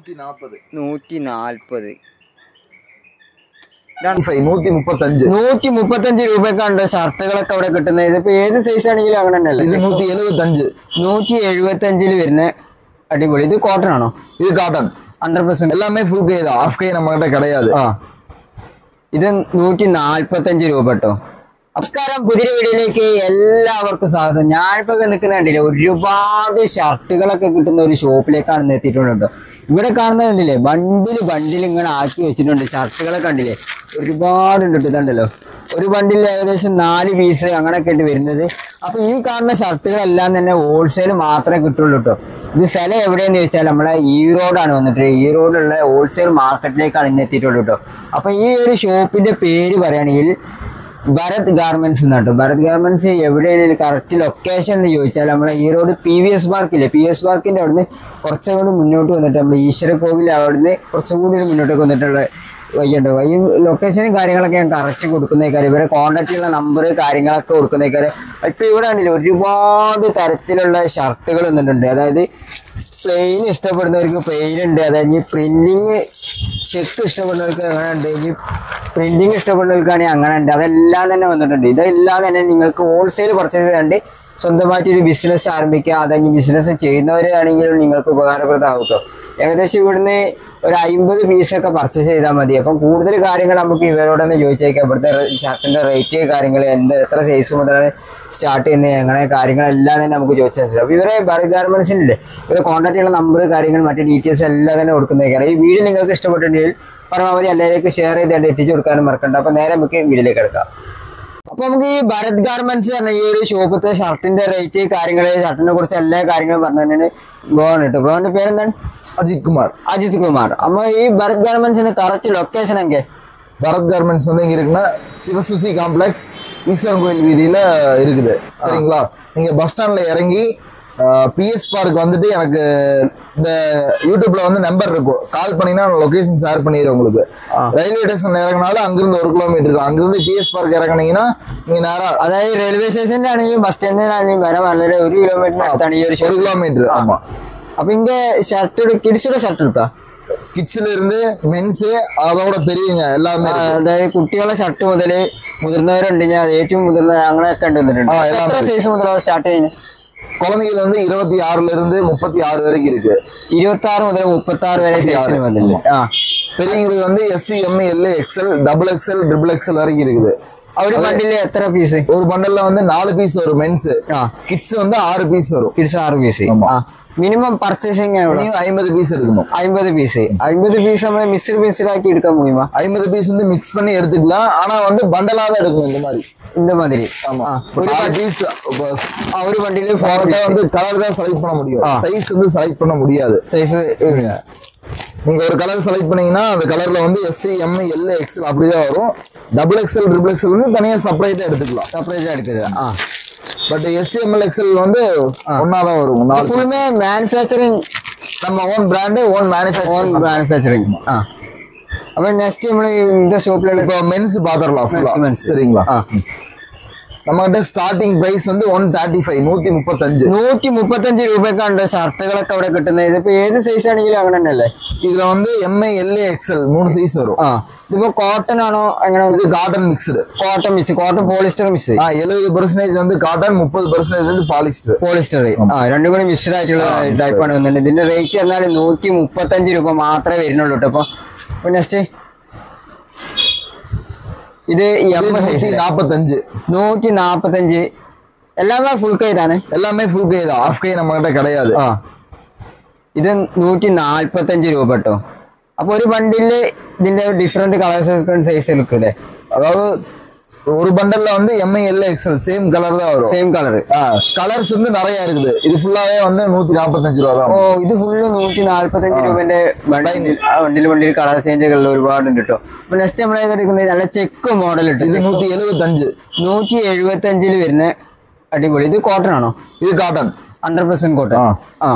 நூத்தி நாற்பது നൂറ്റി നാൽപ്പത് நூத்தி முப்பத்தஞ்சு നൂറ്റി മുപ്പത്തഞ്ച് രൂപക്കാണ് ഷർട്ടുകളൊക്കെ അവിടെ കിട്ടുന്നത് ഇതിപ്പോ ഏത് സൈസ് ആണെങ്കിലും അങ്ങനെ இது തന്നെയല്ലേ நூத்தி எழுபத்தஞ்சு നൂറ്റി എഴുപത്തി അഞ്ചില് വരുന്ന അടിപൊളി ഇത് കോട്ടൺ ആണോ இது காட்டன் ഹൺഡ്രഡ് പെർസെന്റ് எல்லாமே ஃபுல் கை தான் ஆஃப் கை நம்ம கிட்ட கிடையாது ആ ഇത് നൂറ്റി നാൽപ്പത്തഞ്ച് രൂപ കേട്ടോ നമസ്കാരം പുതിയ വീഡിയോയിലേക്ക് എല്ലാവർക്കും സ്വാഗതം ഞാനിപ്പോ നിൽക്കുന്ന കണ്ടില്ലേ ഒരുപാട് ഷർട്ടുകളൊക്കെ കിട്ടുന്ന ഒരു ഷോപ്പിലേക്കാണ് ഇന്ന് എത്തിയിട്ടുണ്ട് ഇവിടെ കാണുന്നത് കണ്ടില്ലേ ബണ്ടിൽ ബണ്ടിൽ ഇങ്ങനെ ആക്കി വെച്ചിട്ടുണ്ട് ഷർട്ടുകളൊക്കെ കണ്ടില്ലേ ഒരുപാടുണ്ട് കേട്ടോ ഇതുണ്ടല്ലോ ഒരു ബണ്ടിൽ ഏകദേശം നാല് പീസ് അങ്ങനെയൊക്കെ ആയിട്ട് വരുന്നത് അപ്പൊ ഈ കാണുന്ന ഷർട്ടുകളെല്ലാം തന്നെ ഹോൾസെയിൽ മാത്രമേ കിട്ടുള്ളൂ കേട്ടോ ഇത് സ്ഥലം എവിടെയെന്ന് ചോദിച്ചാൽ നമ്മളെ ഈറോഡാണ് വന്നിട്ട് ഈറോഡുള്ള ഹോൾസെയിൽ മാർക്കറ്റിലേക്കാണ് ഇന്ന് എത്തിയിട്ടുള്ളൂ കേട്ടോ അപ്പൊ ഈ ഒരു ഷോപ്പിന്റെ പേര് പറയുകയാണെങ്കിൽ ഭരത് ഗാർമെന്റ്സ് എന്നാട്ടോ ഭരത് ഗാർമെന്റ്സ് എവിടെയാണ് കറക്റ്റ് ലൊക്കേഷൻ എന്ന് ചോദിച്ചാൽ നമ്മളെ ഈറോഡ് പി വി എസ് പാർക്കില്ലേ പി എസ് പാർക്കിന്റെ അവിടുന്ന് കുറച്ചും കൂടി മുന്നോട്ട് വന്നിട്ട് നമ്മുടെ ഈശ്വര കോവിൽ അവിടുന്ന് കുറച്ചും കൂടി ഒരു മുന്നോട്ടേക്ക് വന്നിട്ടുള്ള വഴിയുണ്ട് വഴി ലൊക്കേഷനും കാര്യങ്ങളൊക്കെ ഞാൻ കറക്റ്റ് കൊടുക്കുന്നേക്കാരം ഇവരെ കോൺടാക്ട് ചെയ്യുന്ന നമ്പർ കാര്യങ്ങളൊക്കെ കൊടുക്കുന്നേക്കാരം ഇപ്പൊ ഇവിടെ കണ്ടില്ലേ ഒരുപാട് തരത്തിലുള്ള ഷർട്ടുകൾ വന്നിട്ടുണ്ട് അതായത് പ്ലെയിൻ ഇഷ്ടപ്പെടുന്നവർക്ക് പ്ലെയിൻ ഉണ്ട് അതായത് പ്രിന്റിങ് ചെക്ക് ഇഷ്ടപ്പെടുന്നവർക്ക് അങ്ങനെ ഉണ്ട് ഇനി പ്രിന്റിങ് ഇഷ്ടപ്പെടുന്നവർക്കാണെങ്കിൽ അങ്ങനെ ഉണ്ട് അതെല്ലാം തന്നെ വന്നിട്ടുണ്ട് ഇതെല്ലാം തന്നെ നിങ്ങൾക്ക് ഹോൾസെയിൽ പർച്ചേസ് ചെയ്തുകൊണ്ട് സ്വന്തമായിട്ട് ഒരു ബിസിനസ് ആരംഭിക്കുക അതായത് ബിസിനസ് ചെയ്യുന്നവരാണെങ്കിലും നിങ്ങൾക്ക് ഉപകാരപ്രദമാവും കേട്ടോ ഏകദേശം ഇവിടുന്ന് ഒരു അമ്പത് പീസൊക്കെ പർച്ചേസ് ചെയ്താൽ മതി അപ്പം കൂടുതൽ കാര്യങ്ങൾ നമുക്ക് ഇവരോട് തന്നെ ചോദിച്ചേക്കാം ഇവിടുത്തെ ഷർട്ടിന്റെ റേറ്റ് കാര്യങ്ങൾ എന്ത് എത്ര സൈസ് മുതലാണ് സ്റ്റാർട്ട് ചെയ്യുന്നത് അങ്ങനെ കാര്യങ്ങളെല്ലാം തന്നെ നമുക്ക് ചോദിച്ചാൽ മനസ്സിലാവും അപ്പൊ ഇവരെ ഭരത് ഗാർമെന്റ്സിനില്ലേ ഇവരെ കോൺടാക്ട് ചെയ്യുന്ന നമ്പർ കാര്യങ്ങൾ മറ്റു ഡീറ്റെയിൽസ് എല്ലാം തന്നെ കൊടുക്കുന്നേക്കാണ് ഈ വീഡിയോ നിങ്ങൾക്ക് ഇഷ്ടപ്പെട്ടിട്ടുണ്ടെങ്കിൽ പരമാവധി എല്ലാവരേക്കും ഷെയർ ചെയ്തിട്ട് എത്തിച്ചു കൊടുക്കാനും മറക്കണ്ട അപ്പൊ നേരെ നമുക്ക് വീഡിയോയിലേക്ക് എടുക്കാം അപ്പൊ നമുക്ക് ഈ ഭരത് ഗാർമെന്റ്സ് പറഞ്ഞ ഈ ഒരു ഷോപ്പത്തെ ഷർട്ടിന്റെ റേറ്റ് കാര്യങ്ങള് ഷർട്ടിനെ കുറിച്ച് എല്ലാ കാര്യങ്ങളും പറഞ്ഞു തന്നെ ബ്രോൺ കിട്ടും ബ്രോന്റെ പേരെന്താണ് அஜித் குமார் അജിത് കുമാർ അപ്പൊ ഈ ഭരത് ഗാർമെന്റ്സിന്റെ കറക്റ്റ് ലൊക്കേഷൻ എங்கே பரத் கார்மெண்ட்ஸ் வந்து எங்க இருக்குன்னா சிவசுசி காம்ப்ளெக்ஸ் ஈஸ்வரன் கோயில் வீதியில இருக்குது சரிங்களா நீங்க பஸ் ஸ்டாண்ட்ல இறங்கி பிஎஸ் பார்க் வந்துட்டு எனக்கு இந்த யூடியூப்ல வந்து நம்பர் இருக்கும் கால் பண்ணீங்கன்னா லொகேஷன் ஷேர் பண்ணிடுறேன் உங்களுக்கு ஆ. ரயில்வே ஸ்டேஷன்ல இறங்கினாலும் அங்கிருந்து ஒரு கிலோமீட்டர் தான் அங்கிருந்து பிஎஸ் பார்க் ഇറങ്ങണீங்கன்னா நீங்க நேரா അതായത് റെയിൽവേ സ്റ്റേഷന്റെ ആണെങ്കിലും ബസ് സ്റ്റാൻഡിനാണെങ്കിലും വരെ വളരെ ഒരു കിലോമീറ്ററിന് അടുത്താണ് ഈ ഒരു ஒரு ഷോപ്പ് கிலோமீட்டர் ஆமா അപ്പൊ ഇങ്ങ ഷർട്ട് കിഡ്സിയുടെ ഷർട്ട് എടുക്കാം கிட்ஸ்ல இருந்து மென்ஸ் அதோட பெரியவங்க எல்லாமே இருக்கு. അതായത് കുട്ടികളെ ഷർട്ട് മുതല് മുതിർന്നവരുണ്ട് ഞാൻ ഏറ്റവും മുതിർന്ന അങ്ങനെയൊക്കെ ഉണ്ട് വന്നിട്ടുണ്ട് ആ, എല്ലാം എത്ര ഉണ്ട്. സൈസ് മുതലാണ് സ്റ്റാർട്ട് ചെയ്യുന്നത് குழந்தைகள் வந்து இருபத்தி ஆறுல இருந்து முப்பத்தி ஆறு வரைக்கும் இருக்கு ഇരുപത്തി ആറ് മുതൽ മുപ്പത്തി ആറ് വരെ സൈസിന് വന്നില്ല ആ பெரியவங்களுக்கு வந்து S M L XL double XL triple XL வரைக்கும் இருக்குது ഒരു ബണ്ടില് എത്ര പീസ് ஒரு பண்டல்ல வந்து நாலு பீஸ் வரும் மென்ஸ் ആ கிட்ஸ் வந்து ஆறு பீஸ் வரும் കിഡ്സ് ആറ് പീസ് ആമാ. ആ മിനിമം പർച്ചേസിങ് എവിടെ இனியும் ஐம்பது பீஸ் எடுக்கணும் അമ്പത് പീസ് അമ്പത് പീസ് നമ്മൾ മിക്സഡ് പീസിലാക്കി എടുക്കാൻ முடியுமா ஐம்பது பீஸ் வந்து மிக்ஸ் பண்ணி எடுத்துக்கலாம் ஆனா வந்து பண்டலா தான் எடுக்கணும் இந்த மாதிரி இந்த மாதிரி ஆமா ആ, ஒரு ഒരു நாலு பீஸ் ആ, ഒരു ബണ്ടില് ഫോർ போட்டா வந்து கலர் தான் செலக்ட் பண்ண முடியும் ஆ. சைஸ் வந்து செலக்ட் பண்ண முடியாது സൈസ് நீங்க ஒரு கலர் செலக்ட் பண்ணீங்கன்னா அந்த கலர்ல வந்து எஸ்சி எம் எல் எக்ஸ்எல் அப்படிதான் வரும் டபுள் எக்ஸ்எல் ட்ரிபிள் எக்ஸ்எல் வந்து தனியா செப்பரேட்டா எடுத்துக்கலாம் സെപ്പറേറ്റ് എടുക്കുക ആ பட் எஸ்சி எம்எல் எக்ஸ்எல் வந்து ஒன்னாதான் வரும் நாலு piece. ഫുൾമേ മാനുഫാക്ചറിങ് நம்ம own brand own own manufacturing manufacturing ആ അപ്പൊ നെക്സ്റ്റ് നമ്മൾ இந்த ഷോപ്പിലുള്ള இப்போ மென்ஸ் பாத்திரலாம் ஃபுல்லா Men's. சரிங்களா ആ நம்ம கிட்ட ஸ்டார்டிங் பிரைஸ் வந்து ஒன் தேர்ட்டி ஃபைவ் நூத்தி முப்பத்தஞ்சு നൂറ്റി മുപ്പത്തഞ്ച് രൂപക്കാണ് ഷർട്ടുകളൊക്കെ അവിടെ കിട്ടുന്നത് ഇതിപ്പോ ഏത് സൈസ് ആണെങ്കിലും അങ്ങനെ തന്നെയല്ലേ இதுல வந்து எம்ஐ எல்ஏ எக்ஸ்எல் மூணு சைஸ் வரும் ആ ഇതിപ്പോ കോട്ടൺ ആണോ എങ്ങനെ இது cotton mixed cotton mix cotton polyester mix ஆ எழுபது பெர்சன்டேஜ் வந்து காட்டன் முப்பது பெர்சன்டேஜ் வந்து பாலிஸ்டர் പോളിസ്റ്റർ ആ രണ്ടും കൂടി മിക്സ്ഡ് ആയിട്ടുള്ള ടൈപ്പാണ് വന്നിട്ടുണ്ട് ഇതിന്റെ റേറ്റ് പറഞ്ഞാൽ നൂറ്റി മുപ്പത്തഞ്ച് രൂപ മാത്രമേ വരുന്നുള്ളൂ കേട്ടോ അപ്പൊ നെക്സ്റ്റ് ഇത് എം நூத்தி സൈസ് நாற்பத்தஞ்சு നൂറ്റി നാപ്പത്തഞ്ച് എല്ലാമേ ഫുൾ കൈ താനെ எல்லாமே ஃபுல் கை தான் ஆஃப் கை நம்ம கிட்ட கிடையாது ആ ഇത് നൂറ്റി നാല്പത്തഞ്ച് രൂപ കേട്ടോ അപ്പൊ ഒരു ബണ്ടില് ഇതിന്റെ ഡിഫറെന്റ് കളേഴ്സ് സൈസ് എടുക്കൂലേ அதாவது ஒரு பண்டல்ல வந்து M L XL same colour தான் வரும் സെയിം കളർ கலர்ஸ் வந்து நிறைய இருக்குது இது ஃபுல்லாவே வந்து நூத்தி நாற்பத்தஞ்சு ரூபா தான் ഓ ഇത് ഫുള്ള് നൂറ്റി നാല്പത്തഞ്ച് രൂപന്റെ ബണ്ടിൽ ആ വണ്ടിയിൽ വണ്ടിയിൽ കളർ ചേഞ്ചുകളിൽ ഒരുപാടുണ്ട് കേട്ടോ അപ്പൊ നെക്സ്റ്റ് നമ്മൾ എടുക്കുന്നത് നല്ല ചെക്ക് മോഡൽ இது ഇട്ട് நூத்தி எழுபத்தஞ்சு നൂറ്റി എഴുപത്തി അഞ്ചിൽ വരുന്ന അടിപൊളി ഇത് കോട്ടൺ ആണോ இது காட்டன் ഹൺഡ്രഡ് പെർസെന്റ് കോട്ടൺ ആ. ആ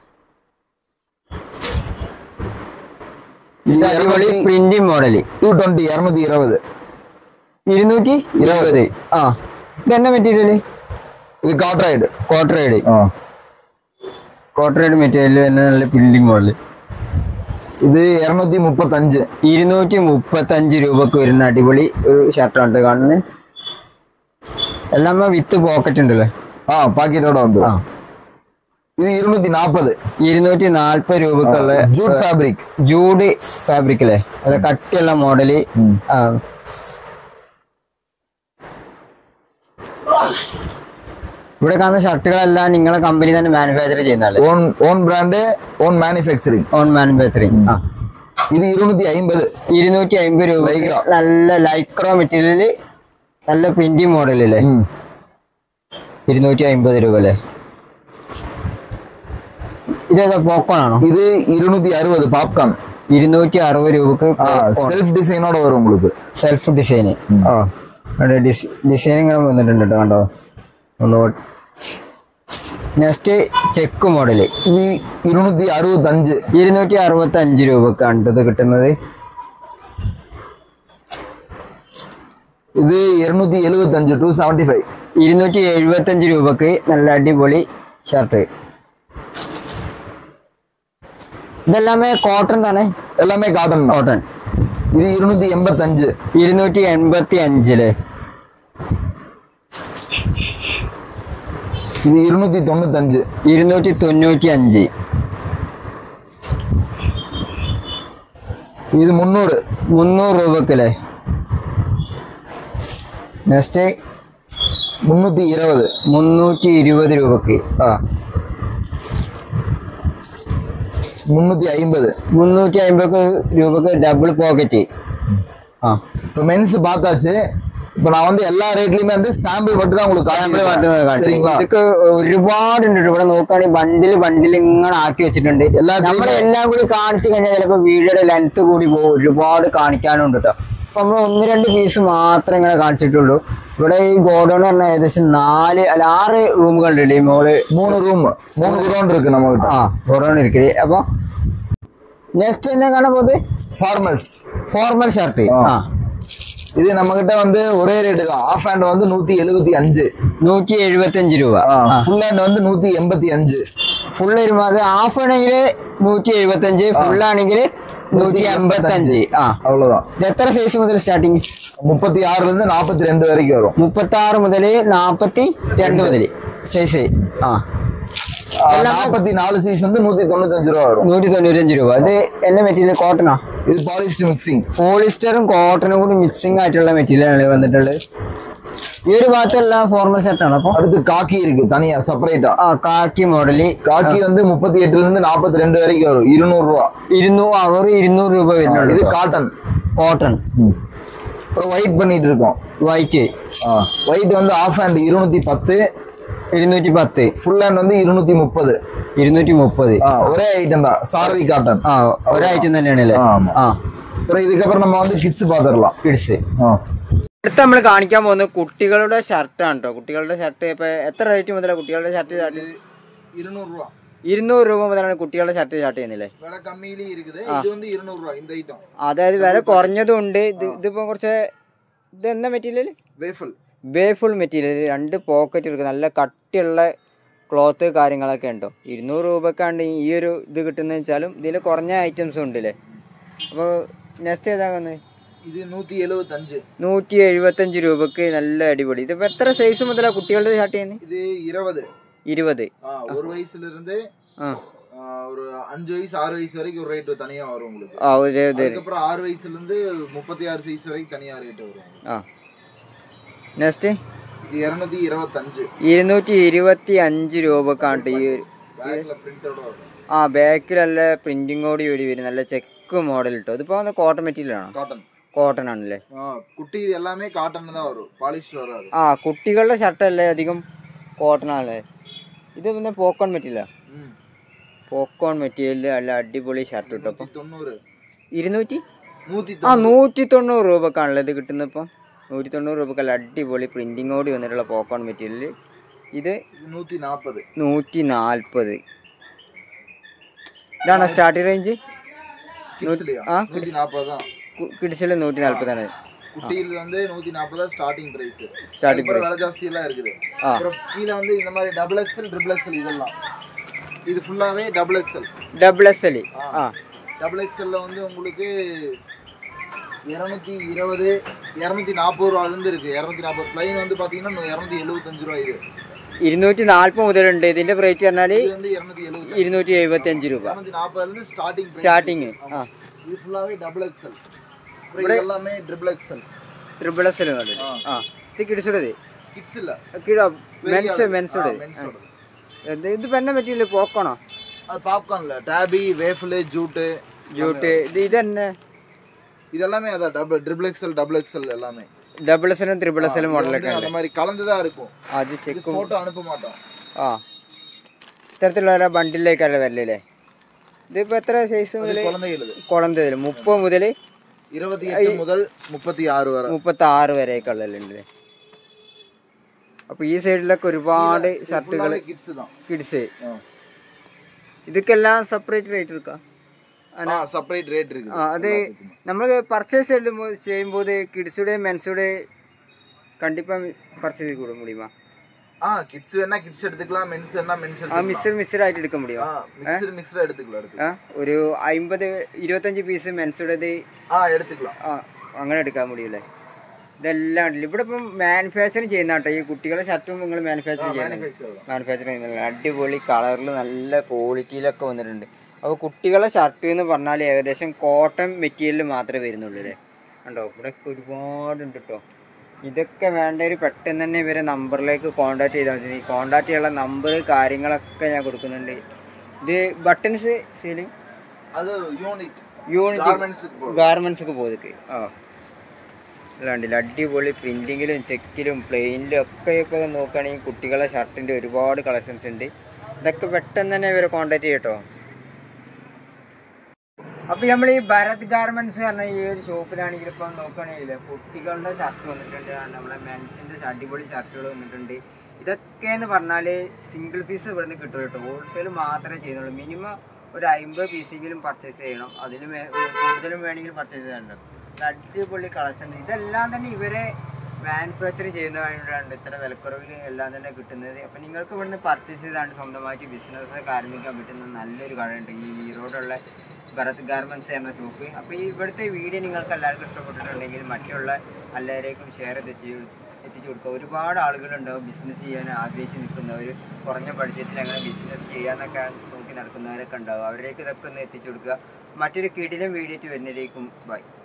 ഇത് അടിപൊളി പ്രിന്റിംഗ് മോഡല് டூ டுவெண்ட்டி இரநூத்தி இருபது ഇരുന്നൂറ്റി ഇരുപത് ആ ഇതെന്നെ മെറ്റീരിയല് இது காட்ராய்டு കോട്ടറൈഡ് ஆ കോട്ടറൈഡ് മെറ്റീരിയൽ തന്നെ നല്ല പ്രിന്റിംഗ് മോഡല് ഇത് ഇരുന്നൂറ്റി മുപ്പത്തഞ്ച് ഇരുന്നൂറ്റി മുപ്പത്തഞ്ച് രൂപക്ക് വരുന്ന അടിപൊളി ഒരു ഷർട്ടാണ് കാണുന്നത് എല്ലാം വിത്ത് പോക്കറ്റ് ഉണ്ടല്ലേ ആ പാക്കറ്റോட வந்து ആ ഇത് ഇരുന്നൂറ്റി നാപ്പത് ഇരുന്നൂറ്റി നാല്പത് രൂപക്കുള്ള ജൂട്ട് ഫാബ്രിക് ജൂഡ് ഫാബ്രിക് അല്ലേ അത് കട്ടിയുള്ള മോഡല് ആ ഇവിടെ കാണുന്ന ഷർട്ടുകളെല്ലാം നിങ്ങളെ കമ്പനി തന്നെ മാനുഫാക്ചർ ചെയ്യുന്നതല്ലേ own own brand own manufacturing own manufacturing ആ ഇത് ഇരുന്നൂറ്റി അമ്പത് ഇരുന്നൂറ്റി അമ്പത് രൂപ Lycra. നല്ല ലൈക്രോ മെറ്റീരിയല് നല്ല പ്രിന്റിംഗ് മോഡൽ അല്ലേ ഇരുന്നൂറ്റി അമ്പത് രൂപ അല്ലേ ഇതേതാ പോക്കോൺ ആണോ இது இருநூத்தி அறுபது பாப்கார்ன் ഇരുന്നൂറ്റി അറുപത് രൂപക്ക് செல்ஃப் டிசைனோட வரும் உங்களுக்கு സെൽഫ് ഡിസൈന് ആ ഡിസൈൻ ഇങ്ങനെ വന്നിട്ടുണ്ട് കേട്ടോ കണ്ടോ നെക്സ്റ്റ് ചെക്ക് മോഡല് இது இருநூத்தி அறுபத்தஞ்சு ഇരുന്നൂറ്റി അറുപത്തി അഞ്ച് രൂപക്കാണ് ഇത് കിട്ടുന്നത് இது இருநூத்தி எழுபத்தஞ்சு டூ செவன்டி ஃபைவ் ഇരുന്നൂറ്റി എഴുപത്തി അഞ്ച് രൂപക്ക് നല്ല അടിപൊളി ഷർട്ട് ഇതെല്ലാമേ കോട്ടൺ തന്നെ எல்லாமே காட்டன் தான் കോട്ടൺ இது இருநூத்தி எண்பத்தஞ்சு ഇരുന്നൂറ്റി എൺപത്തി അഞ്ചില് இது இருநூத்தி தொண்ணூத்தஞ்சு ഇരുന്നൂറ്റി തൊണ്ണൂറ്റി അഞ്ച് இது முந்நூறு മുന്നൂറ് രൂപക്കല്ലേ നെക്സ്റ്റ് முந்நூத்தி இருபது മുന്നൂറ്റി ഇരുപത് രൂപക്ക് ആ முந்நூத்தி ஐம்பது മുന്നൂറ്റി അമ്പത് രൂപക്ക് ഡബിൾ പോക്കറ്റ് ആ இப்போ மென்ஸ் பார்த்தாச்சு இப்போ நான் வந்து எல்லா ரேட்லயுமே வந்து சாம்பிள் மட்டும் தான் உங்களுக்கு സാമ്പിൾ காட்டியிருக்கேன். മാത്രമേ കാണിച്ചു சரிங்களா ഇതൊക്കെ ഒരുപാടുണ്ട് ട്ടോ. ഇവിടെ നോക്കുകയാണെങ്കിൽ ബണ്ടിൽ ബണ്ടിൽ ഇങ്ങനെ ആക്കി വെച്ചിട്ടുണ്ട് എല്ലാത്തിനും- നമ്മൾ എല്ലാം കൂടി കാണിച്ചു കഴിഞ്ഞാൽ ചിലപ്പോൾ വീഡിയോയുടെ ലെങ്ത് കൂടി പോകും ഒരുപാട് കാണിക്കാനുണ്ട് കേട്ടോ അപ്പൊ നമ്മൾ ഒന്ന് രണ്ട് പീസ് മാത്രമേ ഇങ്ങനെ കാണിച്ചിട്ടുള്ളൂ ഇവിടെ ഈ ഗോഡൗൺ പറഞ്ഞാൽ ഏകദേശം നാല് അല്ല ആറ് റൂമുകളുണ്ട് ഈ മോള് மூணு ரூம் மூணு குடோன் இருக்கு நம்ம கிட்ட ആ ഗോഡൗൺ ഇരിക്കല് അപ്പൊ നെക്സ്റ്റ് என்ன കാണാൻ പോകുന്നത് ஃபார்மல்ஸ் ഫോർമൽ ഷർട്ട് ആ. ആ இது நம்ம கிட்ட வந்து ஒரே ரேட்டு தான் ஆஃப் ஹேண்ட் வந்து நூத்தி எழுபத்தி அஞ்சு നൂറ്റി എഴുപത്തി അഞ്ച് രൂപ ஃபுல் ஹேண்ட் வந்து നൂറ്റി എൺപത്തി അഞ്ച് ഫുൾ വരുമ്പോ അത് ഹാഫ് ആണെങ്കിൽ നൂറ്റി എഴുപത്തി അഞ്ച് ഫുൾ ആണെങ്കിൽ നൂറ്റി എൺപത്തി അഞ്ച് ആ அவ்வளவுதான் ഇത് എത്ര സൈസ് മുതൽ സ്റ്റാർട്ടിങ് முப்பத்தி ஆறுல இருந்து நாற்பத்தி ரெண்டு வரைக்கும் வரும் മുപ്പത്തി ആറ് മുതൽ നാപ്പത്തി രണ്ട് മുതൽ സൈസ് ആ நாற்பத்தி நாலு சைஸ் வந்து நூத்தி தொண்ணூத்தஞ்சு ரூபா வரும் നൂറ്റി തൊണ്ണൂറ്റഞ്ച് രൂപ അത് എന്നെ മെറ്റീരിയൽ കോട്ടണോ இது பாலிஸ்டர் மிக்சிங் പോളിസ്റ്ററും കോട്ടണും കൂടി മിക്സിംഗ് ആയിട്ടുള്ള മെറ്റീരിയലാണ് വന്നിട്ടുള്ളത് ഈ ഒരു ഭാഗത്തെല്ലാം ഫോർമൽ സെറ്റാണ് അപ്പൊ அடுத்து காக்கி இருக்கு தனியா செப்பரேட்டா ആ കാക്കി മോഡല് காக்கி வந்து முப்பத்தி எட்டுல இருந்து நாற்பத்தி ரெண்டு வரைக்கும் வரும் இருநூறு ரூபா ഇരുന്നൂറ് അവർ ഇരുന്നൂറ് രൂപ இது വരുന്നുള്ളൂ காட்டன் കോട്ടൺ அப்புறம் ஒயிட் பண்ணிட்டு இருக்கோம் വൈറ്റ് ஒயிட் வந்து ஆஃப் ஹேண்ட் இருநூத்தி பத்து ഇരുന്നൂറ്റി പത്ത് ஃபுல் ஹேண்ட் வந்து இருநூத்தி முப்பது ഇരുന്നൂറ്റി മുപ്പത് ஒரே ஐட்டம் தான் சாரதி காட்டன் ആ ഒരാഴ്ച തന്നെയാണല്ലേ ആ, ആമാ. ആ அப்புறம் இதுக்கப்புறம் நம்ம வந்து கிட்ஸ் பாத்துடலாம் കിഡ്സ് അടുത്ത നമ്മൾ കാണിക്കാൻ പോകുന്നത് കുട്ടികളുടെ ഷർട്ടാണ് കേട്ടോ കുട്ടികളുടെ ഷർട്ട് ഇപ്പൊ എത്ര റേറ്റ് മുതലാണ് കുട്ടികളുടെ ഷർട്ട് സ്റ്റാർട്ട് இருநூறு ரூபா ഇരുന്നൂറ് രൂപ മുതലാണ് കുട്ടികളുടെ ഷർട്ട് സ്റ്റാർട്ട് ചെയ്യുന്നില്ലേ விலை கம்மியிலேயே இருக்குது இது வந்து இருநூறு ரூபா இந்த ஐட்டம் അതായത് വില കുറഞ്ഞതും ഉണ്ട് ഇത് ഇതിപ്പോ കുറച്ച് ഇത് എന്താ മെറ്റീരിയൽ வேஃபல் ബേഫുൾ മെറ്റീരിയൽ രണ്ട് പോക്കറ്റ് എടുക്കുക നല്ല കട്ടിയുള്ള ക്ലോത്ത് കാര്യങ്ങളൊക്കെ ഉണ്ടോ ഇരുന്നൂറ് രൂപക്കാണ്ട് ഈ ഒരു ഇത് കിട്ടുന്നത് വെച്ചാലും ഇതിൽ കുറഞ്ഞ ഐറ്റംസും ഉണ്ടല്ലേ അപ്പോൾ നെക്സ്റ്റ് ഏതാ വന്നത് இது நூத்தி எழுபத்தஞ்சு നൂറ്റി എഴുപത്തഞ്ച് രൂപക്ക് നല്ല അടിപൊളി ഇതിപ്പോൾ എത്ര സൈസ് മുതലാണ് കുട്ടികളുടെ സ്റ്റാർട്ട് ചെയ്യുന്നത് இது இருபது ഇരുപത് ஒரு வயசுல இருந்து ആ ஆ, ஒரு அஞ்சு வயசு ஆறு வயசு வரைக்கும் ஒரு ரேட் தனியா வரும் உங்களுக்கு ആ ഒരു ഇത് அதுக்கப்புறம் ஆறு வயசுல இருந்து முப்பத்தி ஆறு சைஸ் வரைக்கும் தனியா ரேட் வரும் ആ നെക്സ്റ്റ് இது இருநூத்தி இருபத்தஞ்சு ഇരുന്നൂറ്റി ഇരുപത്തി അഞ്ച് രൂപക്കാണ് ഈ ഒരു பேக்ல பிரிண்டோட வரும் ആ ബാക്കിൽ നല്ല പ്രിന്റിങ്ങോട് കൂടി വരും നല്ല ചെക്ക് മോഡൽ കിട്ടും ഇതിപ്പോൾ കോട്ടൺ മെറ്റീരിയൽ ആണോ காட்டன் കോട്ടൺ ആണല്ലേ குட்டி இது எல்லாமே காட்டன் தான் வரும் பாலிஸ்டர் வராது ആ കുട്ടികളുടെ ഷർട്ടല്ലേ അധികം കോട്ടൺ ആണല്ലേ ഇത് പിന്നെ പോക്കോൺ മെറ്റീരിയലാ ம். പോക്കോൺ മെറ്റീരിയൽ നല്ല അടിപൊളി ഷർട്ട് കിട്ടും അപ്പം தொண்ணூறு ഇരുന്നൂറ്റി நூத்தி ആ നൂറ്റി തൊണ്ണൂറ് രൂപക്കാണല്ലോ ഇത് കിട്ടുന്നത് ഇപ്പം നൂറ്റി തൊണ്ണൂറ് രൂപക്കല്ല അടിപൊളി പ്രിന്റിങ്ങോട് വന്നിട്ടുള്ള പോക്കോൺ മെറ്റീരിയൽ ഇത് இது நூத்தி நாற்பது നൂറ്റി നാൽപ്പത് ഇതാണ് സ്റ്റാർട്ടിംഗ് റേഞ്ച് கிட்ஸ்லயா ஆ, நூத்தி நாற்பது தான் കിഡ്സിൽ നൂറ്റി നാൽപ്പതാണ് குட்டியில் வந்து நூத்தி நாற்பது தான் ஸ்டார்டிங் பிரைஸ் Starting அப்புறம் விலை ஜாஸ்தி எல்லாம் இருக்குது ஆ. அப்புறம் கீழே வந்து இந்த மாதிரி டபுள் எக்ஸல் ட்ரிபிள் எக்ஸல் இதெல்லாம் இது ஃபுல்லாவே double XL double S L ആ டபுள் எக்ஸ்எல்ல வந்து உங்களுக்கு இரநூத்தி இருபது இரநூத்தி நாற்பது ரூபாலேருந்து இருக்கு இரநூத்தி நாற்பது ப்ளைன் வந்து பார்த்தீங்கன்னா இரநூத்தி எழுபத்தஞ்சு ரூபா ഇത് ഇരുന്നൂറ്റി നാൽപ്പത് മുതലുണ്ട് ഇതിന്റെ റേറ്റ് പറഞ്ഞാൽ இது வந்து இரநூத்தி எழுபது ഇരുന്നൂറ്റി എഴുപത്തി അഞ്ച് രൂപ இரநூத்தி நாற்பதுலேருந்து ஸ்டார்டிங் സ്റ്റാർട്ടിങ് ആ இது ஃபுல்லாகவே டபுள் எக்ஸ்எல் இது எல்லாமே ட்ரிபிள் எக்ஸ்எல் ട്രിപ്പിൾ എസ് ആ ഇത് കിടിച്ചുടത് கிட்ஸ் இல்லை മെൻസ് മെൻസുടത് மென்ஸோட ഇത് പെണ്ണ പറ്റിയില്ല പോക്കണോ அது பாப்கார்ன்ல டேபி வேஃபில் ஜூட்டு ജൂട്ട് ഇത് ഇതന്നെ இதெல்லாமே அதான் double triple XL double XL எல்லாமே ഡബിൾ എസിലും ത്രിബിൾ എസിലും இது മോഡലൊക്കെ வந்து அந்த மாதிரி கலந்து தான் இருக்கும் അത് இது ചെക്കും ஃபோட்டோ அனுப்ப மாட்டோம் ആ ഇത്തരത്തിലുള്ള ഓരോ ബണ്ടിലേക്കല്ല വരലേ ഇതിപ്പോ എത്ര സൈസ് മുതൽ குழந்தைகளுது കുളന്തതിൽ മുപ്പത് മുതൽ இருபத்தி எட்டு முதல் முப்பத்தி ஆறு வரை മുപ്പത്തി ആറ് വരെയൊക്കെ ഉള്ളതുണ്ട് അപ്പൊ ഈ സൈഡിലൊക്കെ ഒരുപാട് ഷർട്ടുകൾ கிட்ஸ் தான் കിഡ്സ് ഇതൊക്കെല്ലാം സെപ്പറേറ്റ് റേറ്റ് എടുക്കാം ஆ செப்பரேட் ரேட் இருக்கு ആ അത് നമ്മൾ പർച്ചേസ് ചെയ്യുമ്പോൾ കിഡ്സുടെ മെൻസുടെ കണ്ടിപ്പാ പർച്ചേസ് ചെയ്ത് കൂടാ முடியுமா ஆ கிட்ஸ் வேணா கிட்ஸ் எடுத்துக்கலாம் மென்ஸ் வேணா மென்ஸ் ആ எடுத்துக்கலாம் മിക്സഡ് മിക്സഡ് ആയിട്ട് എടുക്കാൻ ஆ முடியுமா மிக்சர் மிக்சரா எடுத்துக்கலாம் எடுத்துக்கலாம் ആ ഒരു അമ്പത് ഇരുപത്തഞ്ച് പീസ് മെൻസുടേത് ஆ எடுத்துக்கலாம் ആ അങ്ങനെ എടുക്കാൻ മുടിയല്ലേ ഇതെല്ലാം ഉണ്ടല്ലോ ഇവിടെ ഇപ്പം മാനുഫാക്ചറിങ് ചെയ്യുന്ന കേട്ടോ ഈ കുട്ടികളെ ഷർട്ടും നിങ്ങൾ മാനുഫാക്ചർ ചെയ്യുന്നത് Manufacturer தான். മാനുഫാക്ചർ ചെയ്യുന്നില്ല അടിപൊളി കളറിൽ നല്ല ക്വാളിറ്റിയിലൊക്കെ വന്നിട്ടുണ്ട് അപ്പോൾ കുട്ടികളെ ഷർട്ട് എന്ന് പറഞ്ഞാൽ ഏകദേശം കോട്ടൺ മെറ്റീരിയൽ മാത്രമേ വരുന്നുള്ളൂ അല്ലേ കണ്ടോ ഇവിടെ ഒരുപാടുണ്ട് കേട്ടോ ഇതൊക്കെ വേണ്ടവർ പെട്ടെന്ന് തന്നെ ഇവരെ നമ്പറിലേക്ക് കോൺടാക്ട് ചെയ്താൽ മതി കോൺടാക്ട് ചെയ്യാനുള്ള നമ്പർ കാര്യങ്ങളൊക്കെ ഞാൻ കൊടുക്കുന്നുണ്ട് ഇത് ബട്ടൺസ് സീലിംഗ് அது யூனிட் യൂണിറ്റ് கார்மெண்ட்ஸுக்கு போகும் ഗാർമെന്റ്സ് പോയതൊക്കെ ആ അല്ലാണ്ടില്ല അടിപൊളി പ്രിന്റിങ്ങിലും ചെക്കിലും പ്ലെയിനിലും ഒക്കെ ഇപ്പോൾ നോക്കുകയാണെങ്കിൽ കുട്ടികളെ ഷർട്ടിൻ്റെ ഒരുപാട് കളക്ഷൻസ് ഉണ്ട് ഇതൊക്കെ പെട്ടെന്ന് തന്നെ ഇവരെ കോൺടാക്ട് ചെയ്യട്ടോ അപ്പോൾ നമ്മൾ ഈ ഭരത് ഗാർമെന്റ്സ് പറഞ്ഞ ഈ ഒരു ഷോപ്പിലാണെങ്കിൽ ഇപ്പം നോക്കുകയാണെങ്കിൽ കുട്ടികളുടെ ഷർട്ട് വന്നിട്ടുണ്ട് നമ്മളെ മെൻസിൻ്റെ അടിപൊളി ഷർട്ടുകൾ വന്നിട്ടുണ്ട് ഇതൊക്കെ എന്ന് പറഞ്ഞാൽ സിംഗിൾ പീസ് ഇവിടെ നിന്ന് കിട്ടും കേട്ടോ ഹോൾസെയിൽ മാത്രമേ ചെയ്യുന്നുള്ളൂ മിനിമം ഒരു അമ്പത് പീസെങ്കിലും പർച്ചേസ് ചെയ്യണം അതിന് മേ- കൂടുതലും വേണമെങ്കിൽ പർച്ചേസ് ചെയ്യണം ഇത് അടിപൊളി കളക്ഷൻ ഇതെല്ലാം തന്നെ ഇവരെ മാനുഫാക്ചർ ചെയ്യുന്നതായതുകൊണ്ടാണ് ഇത്ര വിലക്കുറവിൽ എല്ലാം തന്നെ കിട്ടുന്നത് അപ്പം നിങ്ങൾക്ക് ഇവിടുന്ന് പർച്ചേസ് ചെയ്താണ്ട് സ്വന്തമായിട്ട് ബിസിനസ് ആരംഭിക്കാൻ പറ്റുന്ന നല്ലൊരു കടയുണ്ട് ഈ ഈറോഡുള്ള ഭരത് ഗാർമെന്റ്സ് എന്ന ഷോപ്പ് അപ്പോൾ ഈ ഇവിടുത്തെ വീഡിയോ നിങ്ങൾക്ക് എല്ലാവർക്കും ഇഷ്ടപ്പെട്ടിട്ടുണ്ടെങ്കിൽ മറ്റുള്ള എല്ലാവരേക്കും ഷെയർ എത്തിച്ച് എത്തിച്ചു കൊടുക്കുക ഒരുപാട് ആളുകളുണ്ടാവും ബിസിനസ് ചെയ്യാൻ ആഗ്രഹിച്ച് നിൽക്കുന്നവർ കുറഞ്ഞ ബഡ്ജറ്റിൽ അങ്ങനെ ബിസിനസ് ചെയ്യാന്നൊക്കെ നോക്കി നടക്കുന്നവരൊക്കെ ഉണ്ടാവും അവരേക്ക് ഇതൊക്കെ ഒന്ന് എത്തിച്ചു കൊടുക്കുക മറ്റൊരു കിടിലം വീഡിയോ വരുന്നതിലേക്കും ബൈ